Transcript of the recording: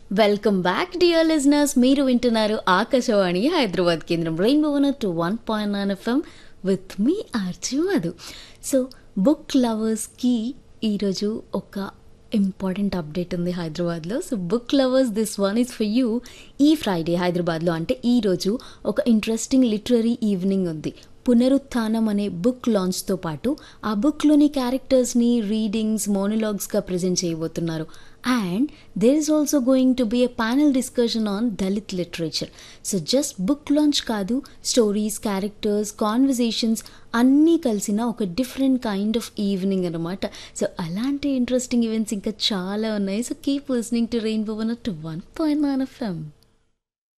welcome back dear listeners మీరు వింటున్నారు ఆకాశవాణి హైదరాబాద్ కేంద్రం rainbow two one point nine FM with me RJ Madhu so book లవర్స్కి ఈరోజు ఒక ఇంపార్టెంట్ అప్డేట్ ఉంది హైదరాబాద్లో so book lovers this one is for you ఈ ఫ్రైడే హైదరాబాద్లో అంటే ఈరోజు ఒక ఇంట్రెస్టింగ్ లిటరరీ ఈవినింగ్ ఉంది పునరుత్థానం అనే బుక్ లాంచ్తో పాటు ఆ బుక్లోని క్యారెక్టర్స్ని రీడింగ్స్ మోనోలాగ్స్గా ప్రజెంట్ చేయబోతున్నారు and there is also going to be a panel discussion on Dalit literature so just book launch కాదు స్టోరీస్ క్యారెక్టర్స్ కాన్వర్జేషన్స్ అన్నీ కలిసిన ఒక డిఫరెంట్ కైండ్ ఆఫ్ ఈవినింగ్ అనమాట సో అలాంటి ఇంట్రెస్టింగ్ ఈవెంట్స్ ఇంకా చాలా ఉన్నాయి so keep listening to rain bow one two one point nine FM